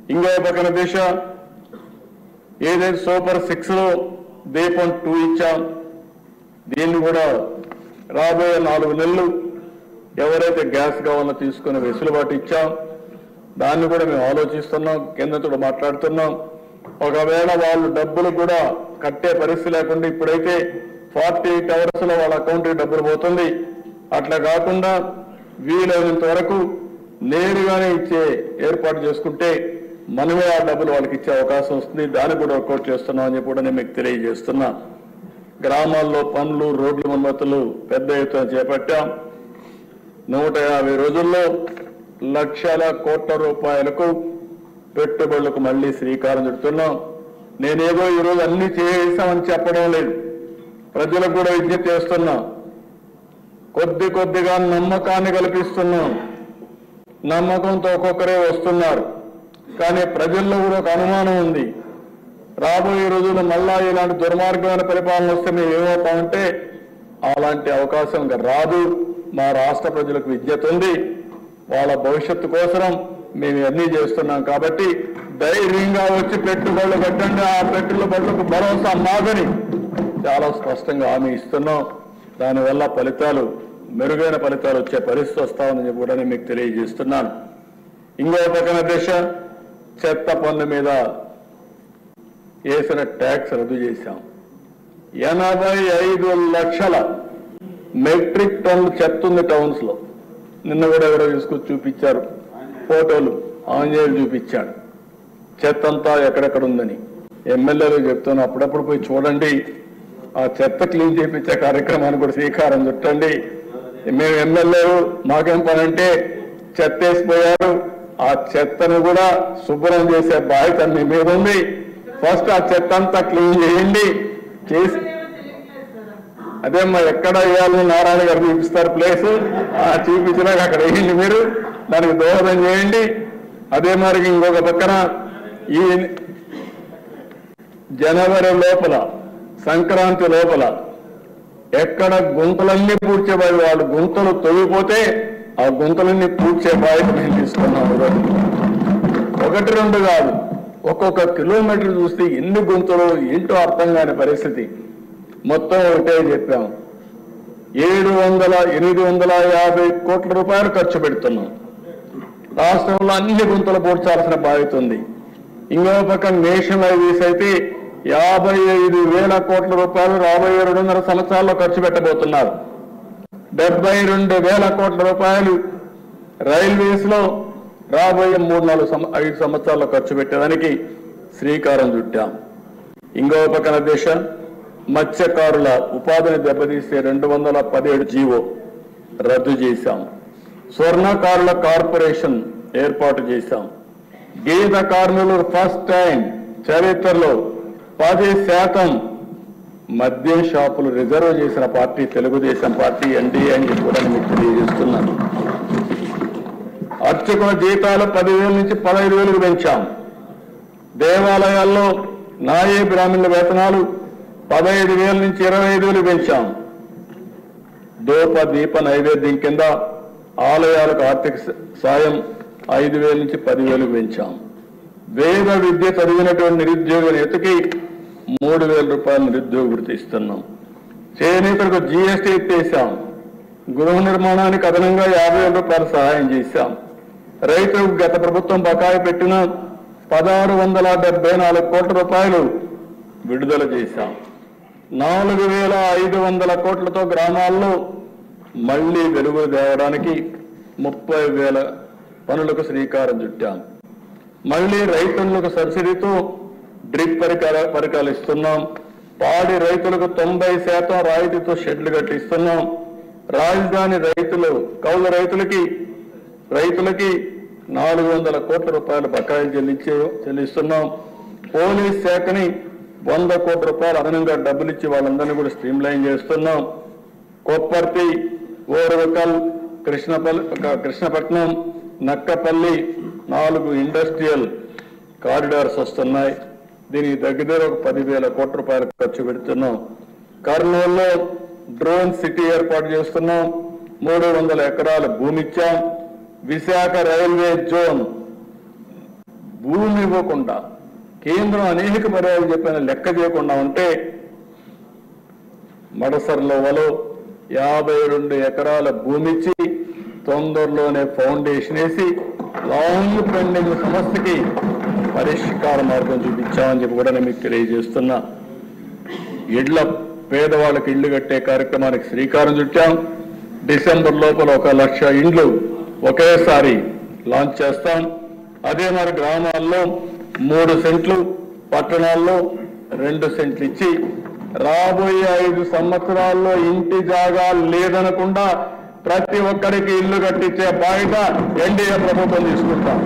ఇంకో పక్కన దిశ ఏదైతే సూపర్ సిక్స్ లో దీపం టూ ఇచ్చాం దీన్ని కూడా రాబోయే నాలుగు నెలలు ఎవరైతే గ్యాస్ కావాలో తీసుకుని వెసులుబాటు ఇచ్చాం దాన్ని కూడా మేము ఆలోచిస్తున్నాం కేంద్రంతో మాట్లాడుతున్నాం ఒకవేళ వాళ్ళు డబ్బులు కూడా కట్టే పరిస్థితి లేకుండా ఇప్పుడైతే ఫార్టీ ఎయిట్ అవర్స్ లో వాళ్ళ అకౌంట్కి డబ్బులు పోతుంది అట్లా కాకుండా వీలైనంత వరకు నేరుగానే ఇచ్చే ఏర్పాటు చేసుకుంటే మనమే ఆ డబ్బులు వాళ్ళకి ఇచ్చే అవకాశం వస్తుంది దాన్ని కూడా వర్కౌట్ చేస్తున్నాం అని చెప్పి కూడా నేను మీకు తెలియజేస్తున్నా గ్రామాల్లో పనులు రోడ్ల మరమ్మతులు పెద్ద ఎత్తున చేపట్టాం నూట యాభై రోజుల్లో లక్షల కోట్ల రూపాయలకు పెట్టుబడులకు మళ్ళీ శ్రీకారం చుడుతున్నాం నేనేదో ఈరోజు అన్ని చేసామని చెప్పడం లేదు ప్రజలకు కూడా విజ్ఞప్తి చేస్తున్నా కొద్ది కొద్దిగా నమ్మకాన్ని కల్పిస్తున్నాం నమ్మకంతో ఒక్కొక్కరే వస్తున్నారు కానీ ప్రజల్లో కూడా ఒక అనుమానం ఉంది రాబోయే రోజుల్లో మళ్ళా ఇలాంటి దుర్మార్గమైన పరిపాలన వస్తే మేము ఏమవుతామంటే అలాంటి అవకాశం ఇంకా రాదు మా రాష్ట్ర ప్రజలకు విద్యత ఉంది వాళ్ళ భవిష్యత్తు కోసం మేము అన్నీ చేస్తున్నాం కాబట్టి ధైర్యంగా వచ్చి పెట్టుబడులు పెట్టండి ఆ పెట్టుబడులకు భరోసా మాదని చాలా స్పష్టంగా హామీ ఇస్తున్నాం దానివల్ల ఫలితాలు మెరుగైన ఫలితాలు వచ్చే పరిస్థితి వస్తామని చెప్పి కూడా నేను మీకు తెలియజేస్తున్నాను ఇంకో పక్కన దిశ చెత్త పన్ను మీద వేసిన ట్యాక్స్ రద్దు చేశాం ఎనభై ఐదు లక్షల మెట్రిక్ టన్నులు చెత్త ఉంది టౌన్స్ లో నిన్న కూడా ఎవరో తీసుకొచ్చి చూపించారు ఫోటోలు ఆంజనేయులు చూపించాడు చెత్త అంతా ఎక్కడెక్కడ ఉందని ఎమ్మెల్యేలు చెప్తాను అప్పుడప్పుడు పోయి చూడండి ఆ చెత్త క్లీన్ చేయించే కార్యక్రమాన్ని కూడా శ్రీకారం చుట్టండి మేము ఎమ్మెల్యేలు మాకేం పని అంటే చెత్త వేసిపోయారు ఆ చెత్తను కూడా శుభ్రం చేసే బాధ్యత మీ మీద ఉంది ఫస్ట్ ఆ చెత్త అంతా క్లీన్ చేయండి చేసి అదే మా ఎక్కడ వేయాలని నారాయణ గారు చూపిస్తారు ప్లేస్ ఆ చూపించినాక అక్కడ వేయండి మీరు దానికి దోహదం చేయండి అదే మరి ఇంకొక పక్కన ఈ జనవరి లోపల సంక్రాంతి లోపల ఎక్కడ గుంతలన్నీ పూడ్చేవాడు వాళ్ళు గుంతలు తొలిగిపోతే ఆ గుంతలన్నీ పూడ్చే బాధ్యత మేము తీసుకున్నాం ఈరోజు ఒకటి రెండు కాదు ఒక్కొక్క కిలోమీటర్ చూస్తే ఎన్ని గుంతలు ఏంటో అర్థం కాని పరిస్థితి మొత్తం ఒకటే చెప్పాం ఏడు వందల ఎనిమిది వందల యాభై కోట్ల రూపాయలు ఖర్చు పెడుతున్నాం రాష్ట్రంలో అన్ని గుంతలు పూడ్చాల్సిన బాధ్యత ఉంది ఇంకో పక్క నేషనల్ హైవేస్ అయితే యాభై ఐదు వేల కోట్ల రూపాయలు రాబోయే రెండున్నర సంవత్సరాల్లో ఖర్చు పెట్టబోతున్నారు డెబ్బై రెండు వేల కోట్ల రూపాయలు రైల్వేస్ లో రాబోయే మూడు నాలుగు సం- ఐదు సంవత్సరాల్లో ఖర్చు పెట్టడానికి శ్రీకారం చుట్టాం ఇంకో పక్కన దేశ మత్స్యకారుల ఉపాధిని దెబ్బతీసే రెండు వందల పదిహేడు జీవో రద్దు చేశాం స్వర్ణకారుల కార్పొరేషన్ ఏర్పాటు చేశాం గీత కార్మికులు ఫస్ట్ టైం చరిత్రలో పది శాతం మద్యం షాపులు రిజర్వ్ చేసిన పార్టీ తెలుగుదేశం పార్టీ ఎన్డీఏ అని చెప్పి కూడా మీకు తెలియజేస్తున్నాను అర్చకుల జీతాలు పదివేల నుంచి పదహైదు వేలకు పెంచాం దేవాలయాల్లో నాయే బ్రాహ్మణుల వేతనాలు పదహైదు వేల నుంచి ఇరవై ఐదు వేలు పెంచాం దూప దీప నైవేద్యం కింద ఆలయాలకు ఆర్థిక స- సాయం ఐదు వేల నుంచి పదివేలు పెంచాం వేద విద్య చదివినటువంటి నిరుద్యోగ నేతకి మూడు వేల రూపాయల నిరుద్యోగ వృత్తి ఇస్తున్నాం చేనేతలకు జీఎస్టీ ఎత్తేసాం గృహ నిర్మాణానికి అదనంగా యాభై వేల రూపాయలు సహాయం చేశాం రైతులకు గత ప్రభుత్వం బకాయి పెట్టిన పదహారు వందల డెబ్బై నాలుగు కోట్ల రూపాయలు విడుదల చేశాం నాలుగు వేల ఐదు వందల కోట్లతో గ్రామాల్లో మళ్లీ వెలుగు తేవడానికి ముప్పై వేల పనులకు శ్రీకారం చుట్టాం మళ్లీ రైతులకు సబ్సిడీతో డ్రిప్ పరికర పరికరాలు ఇస్తున్నాం పాడి రైతులకు తొంభై శాతం రాయితీతో షెడ్లు కట్టిస్తున్నాం రాజధాని రైతులు కౌలు రైతులకి రైతులకి నాలుగు వందల కోట్ల రూపాయల బకాయిలు చెల్లించే చెల్లిస్తున్నాం పోలీస్ శాఖని వంద కోట్ల రూపాయలు అదనంగా డబ్బులు ఇచ్చి వాళ్ళందరినీ కూడా స్ట్రీమ్ లైన్ చేస్తున్నాం కొప్పర్తి ఓరవకల్ కృష్ణపల్లి కృష్ణపట్నం నక్కపల్లి నాలుగు ఇండస్ట్రియల్ కారిడార్స్ వస్తున్నాయి దీనికి దగ్గర ఒక పదివేల కోట్ల రూపాయలు ఖర్చు పెడుతున్నాం కర్నూలులో డ్రోన్ సిటీ ఏర్పాటు చేస్తున్నాం మూడు వందల ఎకరాల భూమి ఇచ్చాం విశాఖ రైల్వే జోన్ భూమి ఇవ్వకుండా కేంద్రం అనేక పర్యాలు చెప్పిన లెక్క చేయకుండా ఉంటే మడసర్లో వలో యాభై రెండు ఎకరాల భూమి ఇచ్చి తొందరలోనే ఫౌండేషన్ వేసి లాంగ్ పెండింగ్ సమస్యకి పరిష్కార మార్గం చూపించామని చెప్పి కూడా నేను మీకు తెలియజేస్తున్నా ఇళ్ల పేదవాళ్ళకి ఇళ్లు కట్టే కార్యక్రమానికి శ్రీకారం చుట్టాం డిసెంబర్ లోపల ఒక లక్ష ఇండ్లు ఒకేసారి లాంచ్ చేస్తాం అదే మరి గ్రామాల్లో మూడు సెంట్లు పట్టణాల్లో రెండు సెంట్లు ఇచ్చి రాబోయే ఐదు సంవత్సరాల్లో ఇంటి జాగా లేదనకుండా ప్రతి ఒక్కరికి ఇల్లు కట్టించే బాధ్యత ఎన్డీఏ ప్రభుత్వం తీసుకుంటాం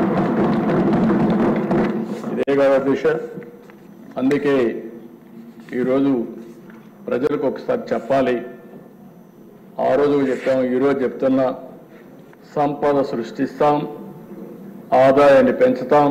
ఇదే కదా దిశ అందుకే ఈరోజు ప్రజలకు ఒకసారి చెప్పాలి ఆ రోజు చెప్పాం ఈరోజు చెప్తున్నా సంపద సృష్టిస్తాం ఆదాయాన్ని పెంచుతాం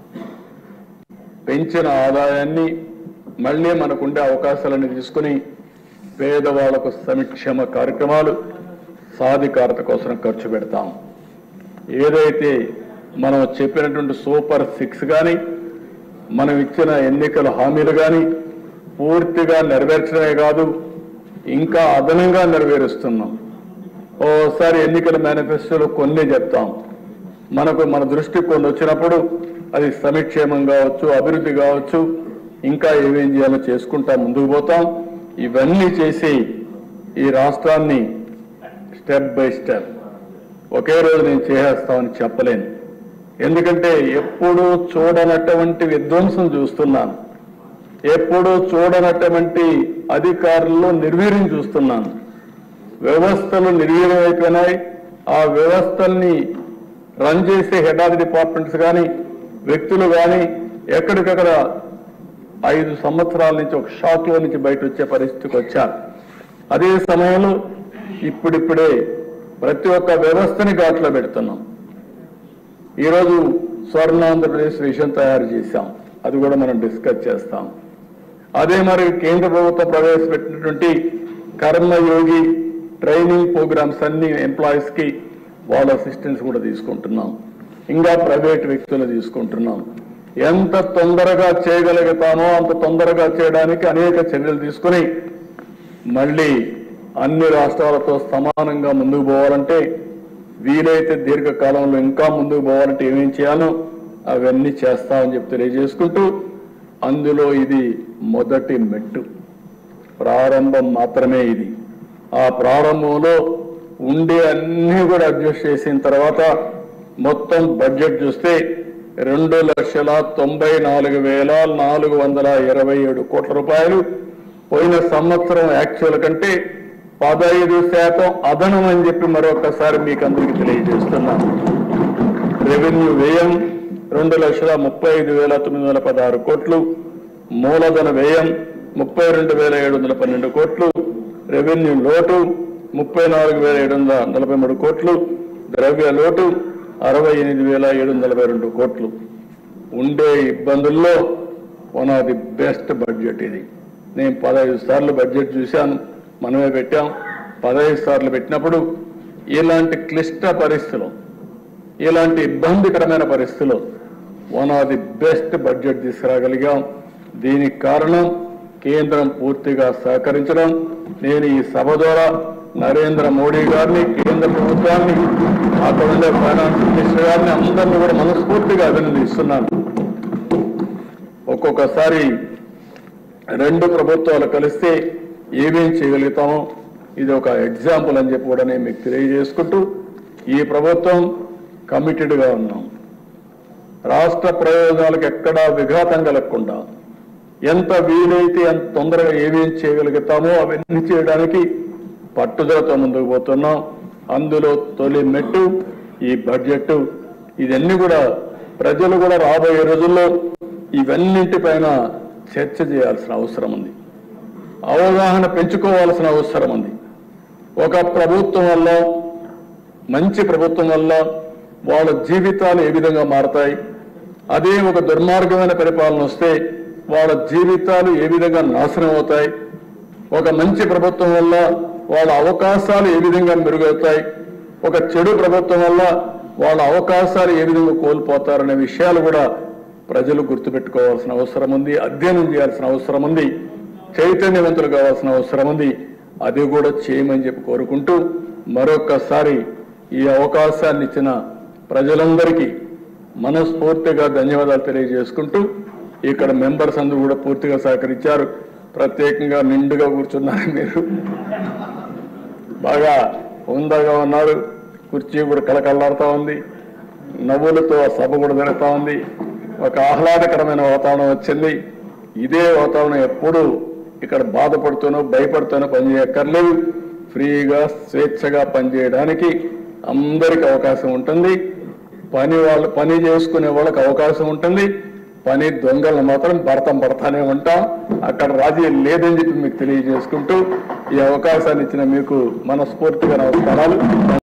పెంచిన ఆదాయాన్ని మళ్ళీ మనకుండే అవకాశాలను తీసుకుని పేదవాళ్లకు సంక్షేమ కార్యక్రమాలు సాధికారత కోసం ఖర్చు పెడతాం ఏదైతే మనం చెప్పినటువంటి సూపర్ సిక్స్ కానీ మనం ఇచ్చిన ఎన్నికల హామీలు కానీ పూర్తిగా నెరవేర్చడమే కాదు ఇంకా అదనంగా నెరవేరుస్తున్నాం ఓసారి ఎన్నికల మేనిఫెస్టోలో కొన్ని చెప్తాం మనకు మన దృష్టి కొన్ని వచ్చినప్పుడు అది సమిక్షేమం కావచ్చు అభివృద్ధి కావచ్చు ఇంకా ఏమేం చేయాలో చేసుకుంటా ముందుకు పోతాం ఇవన్నీ చేసి ఈ రాష్ట్రాన్ని స్టెప్ బై స్టెప్ ఒకే రోజు నేను చేసేస్తామని చెప్పలేను ఎందుకంటే ఎప్పుడూ చూడనటువంటి విధ్వంసం చూస్తున్నాను ఎప్పుడూ చూడనటువంటి అధికారుల్లో నిర్వీర్యం చూస్తున్నాను వ్యవస్థలు నిర్వీర్యం అయిపోయినాయి ఆ వ్యవస్థల్ని రన్ చేసే హెడ్ ఆఫ్ ది డిపార్ట్మెంట్స్ కానీ వ్యక్తులు కానీ ఎక్కడికక్కడ ఐదు సంవత్సరాల నుంచి ఒక షాక్ లో నుంచి బయట వచ్చే పరిస్థితికి వచ్చారు అదే సమయంలో ఇప్పుడిప్పుడే ప్రతి ఒక్క వ్యవస్థని ఘాట్లో పెడుతున్నాం ఈరోజు స్వర్ణాంధ్రప్రదేశ్ విషయం తయారు చేశాం అది కూడా మనం డిస్కస్ చేస్తాం అదే మరి కేంద్ర ప్రభుత్వం ప్రవేశపెట్టినటువంటి కర్మయోగి ట్రైనింగ్ ప్రోగ్రామ్స్ అన్ని ఎంప్లాయీస్ కి వాళ్ళ అసిస్టెన్స్ కూడా తీసుకుంటున్నాం ఇంకా ప్రైవేట్ వ్యక్తులు తీసుకుంటున్నాం ఎంత తొందరగా చేయగలుగుతామో అంత తొందరగా చేయడానికి అనేక చర్యలు తీసుకుని మళ్ళీ అన్ని రాష్ట్రాలతో సమానంగా ముందుకు పోవాలంటే వీలైతే దీర్ఘకాలంలో ఇంకా ముందుకు పోవాలంటే ఏమేం చేయాలో అవన్నీ చేస్తామని చెప్పి తెలియజేసుకుంటూ అందులో ఇది మొదటి మెట్టు ప్రారంభం మాత్రమే ఇది ఆ ప్రారంభంలో ఉండే అన్ని కూడా అడ్జస్ట్ చేసిన తర్వాత మొత్తం బడ్జెట్ చూస్తే రెండు లక్షల తొంభై నాలుగు వేల నాలుగు వందల ఇరవై ఏడు కోట్ల రూపాయలు పోయిన సంవత్సరం యాక్చువల్ కంటే పదహైదు శాతం అదనం అని చెప్పి మరొకసారి మీకు అందరికీ తెలియజేస్తున్నాను రెవెన్యూ వ్యయం రెండు లక్షల ముప్పై ఐదు వేల తొమ్మిది వందల పదహారు కోట్లు మూలధన వ్యయం ముప్పై రెండు వేల ఏడు వందల పన్నెండు కోట్లు రెవెన్యూ లోటు ముప్పై నాలుగు వేల ఏడు వందల నలభై మూడు కోట్లు ద్రవ్య లోటు అరవై ఎనిమిది వేల ఏడు వందల నలభై రెండు కోట్లు ఉండే ఇబ్బందుల్లో one of the best budget ఇది నేను పదహైదు సార్లు బడ్జెట్ చూశాను మనమే పెట్టాం పదహైదు సార్లు పెట్టినప్పుడు ఇలాంటి క్లిష్ట పరిస్థితులు ఇలాంటి ఇబ్బందికరమైన పరిస్థితులు one of the best budget తీసుకురాగలిగాం దీనికి కారణం కేంద్రం పూర్తిగా సహకరించడం నేను ఈ సభ ద్వారా నరేంద్ర మోడీ గారిని కేంద్ర ప్రభుత్వాన్ని అక్కడ ఉండే ఫైనాన్స్ మినిస్టర్ గారిని అందరినీ కూడా మనస్ఫూర్తిగా అభినందిస్తున్నాను ఒక్కొక్కసారి రెండు ప్రభుత్వాలు కలిస్తే ఏమేం చేయగలుగుతామో ఇది ఒక ఎగ్జాంపుల్ అని చెప్పి కూడా నేను మీకు తెలియజేసుకుంటూ ఈ ప్రభుత్వం కమిటెడ్గా ఉన్నాం రాష్ట్ర ప్రయోజనాలకు ఎక్కడా విఘాతం కలగకుండా ఎంత వీలైతే అంత తొందరగా ఏమేం చేయగలుగుతామో అవన్నీ చేయడానికి పట్టుదలతో ముందుకు పోతున్నాం అందులో తొలి మెట్టు ఈ బడ్జెట్ ఇవన్నీ కూడా ప్రజలు కూడా రాబోయే రోజుల్లో ఇవన్నింటిపైన చర్చ చేయాల్సిన అవసరం ఉంది అవగాహన పెంచుకోవాల్సిన అవసరం ఉంది ఒక ప్రభుత్వం వల్ల మంచి ప్రభుత్వం వల్ల వాళ్ళ జీవితాలు ఏ విధంగా మారతాయి అదే ఒక దుర్మార్గమైన పరిపాలన వస్తే వాళ్ళ జీవితాలు ఏ విధంగా నాశనం అవుతాయి ఒక మంచి ప్రభుత్వం వల్ల వాళ్ళ అవకాశాలు ఏ విధంగా మెరుగవుతాయి ఒక చెడు ప్రభుత్వం వల్ల వాళ్ళ అవకాశాలు ఏ విధంగా కోల్పోతారనే విషయాలు కూడా ప్రజలు గుర్తుపెట్టుకోవాల్సిన అవసరం ఉంది అధ్యయనం చేయాల్సిన అవసరం ఉంది చైతన్యవంతులు కావాల్సిన అవసరం ఉంది అది కూడా చేయమని చెప్పి కోరుకుంటూ మరొక్కసారి ఈ అవకాశాన్ని ఇచ్చిన ప్రజలందరికీ మనస్ఫూర్తిగా ధన్యవాదాలు తెలియజేసుకుంటూ ఇక్కడ మెంబర్స్ అందరూ కూడా పూర్తిగా సహకరించారు ప్రత్యేకంగా నిండుగా కూర్చున్నారు మీరు బాగా హుందాగా ఉన్నారు కుర్చీ కూడా కలకల్లాడుతూ ఉంది నవ్వులతో ఆ సభ కూడా జరుగుతూ ఉంది ఒక ఆహ్లాదకరమైన వాతావరణం వచ్చింది ఇదే వాతావరణం ఎప్పుడూ ఇక్కడ బాధపడుతూనో భయపడుతూనో పనిచేయక్కర్లేదు ఫ్రీగా స్వేచ్ఛగా పనిచేయడానికి అందరికి అవకాశం ఉంటుంది పని వాళ్ళు పని చేసుకునే వాళ్ళకి అవకాశం ఉంటుంది పని దొంగలను మాత్రం భర్తం పడతానే ఉంటాం అక్కడ రాజీ లేదని చెప్పి మీకు తెలియజేసుకుంటూ ఈ అవకాశాన్ని ఇచ్చిన మీకు మనస్ఫూర్తిగా నమస్కారాలు